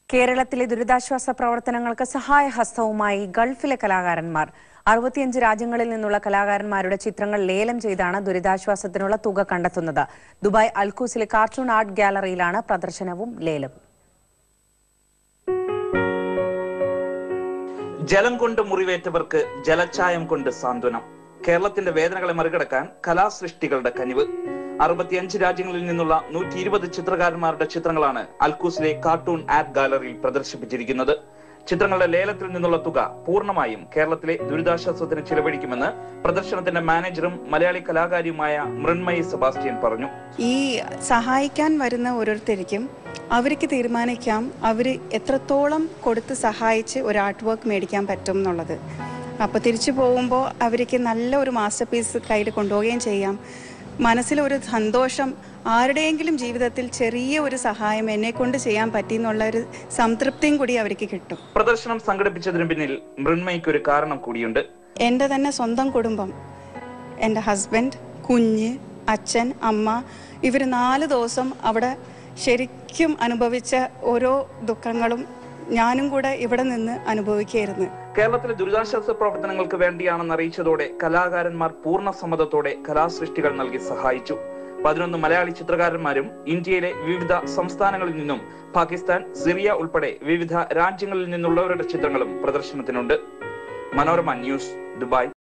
കേരളത്തിലെ ദുരിതാശ്വാസ പ്രവർത്തനങ്ങൾക്ക് സഹായഹസ്തവുമായി ഗൾഫിലെ കലാകാരന്മാർ അറുപത്തിയഞ്ച് രാജ്യങ്ങളിൽ നിന്നുള്ള കലാകാരന്മാരുടെ ചിത്രങ്ങൾ ലേലം ചെയ്താണ് ദുരിതാശ്വാസത്തിനുള്ള തുക കണ്ടെത്തുന്നത് ദുബായ് അൽക്കൂസിലെ കാർട്ടൂൺ ആർട്ട് ഗാലറിയിലാണ് പ്രദർശനവും ലേലവും ജലം കൊണ്ട് മുറിവേറ്റവർക്ക് ജലച്ചായം കൊണ്ട് സാന്ത്വനം കേരളത്തിന്റെ വേദനകളെ മറികടക്കാൻ കലാസൃഷ്ടികളുടെ കനിവ് അറുപത്തിയഞ്ച് രാജ്യങ്ങളിൽ നിന്നുള്ള നൂറ്റി ഇരുപത് ചിത്രകാരന്മാരുടെ ചിത്രങ്ങളാണ് അൽക്കൂസിലെ കാർട്ടൂൺ ആർട്ട് ഗാലറിയിൽ പ്രദർശിപ്പിച്ചിരിക്കുന്നത് ചിത്രങ്ങളുടെ ലേലത്തിൽ നിന്നുള്ള തുക പൂർണ്ണമായും കേരളത്തിലെ ദുരിതാശ്വാസത്തിന് ചിലവഴിക്കുമെന്ന് പ്രദർശനത്തിന്റെ മാനേജറും മലയാളി കലാകാരിയുമായ മൃണ്മയി സെബാസ്റ്റ്യൻ പറഞ്ഞു ഈ സഹായിക്കാൻ വരുന്ന ഓരോരുത്തർക്കും അവർക്ക് തീരുമാനിക്കാം അവർ എത്രത്തോളം കൊടുത്ത് സഹായിച്ച് ഒരു ആർട്ട് വർക്ക് മേടിക്കാൻ പറ്റും എന്നുള്ളത് അപ്പോൾ തിരിച്ചു പോകുമ്പോൾ അവർക്ക് നല്ല ഒരു മാസ്റ്റർ പീസ് കയ്യിൽ കൊണ്ടുപോവുകയും ചെയ്യാം മനസ്സിലൊരു സന്തോഷം ആരുടെയെങ്കിലും ജീവിതത്തിൽ ചെറിയ ഒരു സഹായം എന്നെ കൊണ്ട് ചെയ്യാൻ പറ്റി എന്നുള്ള ഒരു സംതൃപ്തിയും കൂടി അവർക്ക് കിട്ടും പ്രദർശനം സംഘടിപ്പിച്ചതിന് പിന്നിൽ മൃണ്മയ്ക്ക് ഒരു കാരണം കൂടിയുണ്ട് എൻ്റെ തന്നെ സ്വന്തം കുടുംബം എൻ്റെ ഹസ്ബൻഡ് കുഞ്ഞ് അച്ഛൻ അമ്മ ഇവർ നാല് ദിവസം അവിടെ ശരിക്കും അനുഭവിച്ച ഓരോ ദുഃഖങ്ങളും ഞാനും കൂടെ ഇവിടെ നിന്ന് അനുഭവിക്കുകയായിരുന്നു കേരളത്തിലെ ദുരിതാശ്വാസ പ്രവർത്തനങ്ങൾക്ക് വേണ്ടിയാണെന്ന് അറിയിച്ചതോടെ കലാകാരന്മാർ പൂർണ്ണ സമ്മതത്തോടെ കലാസൃഷ്ടികൾ നൽകി സഹായിച്ചു പതിനൊന്ന് മലയാളി ചിത്രകാരന്മാരും ഇന്ത്യയിലെ വിവിധ സംസ്ഥാനങ്ങളിൽ നിന്നും പാകിസ്ഥാൻ സിറിയ ഉൾപ്പെടെ വിവിധ രാജ്യങ്ങളിൽ നിന്നുള്ളവരുടെ ചിത്രങ്ങളും പ്രദർശനത്തിനുണ്ട് മനോരമ ന്യൂസ് ദുബായ്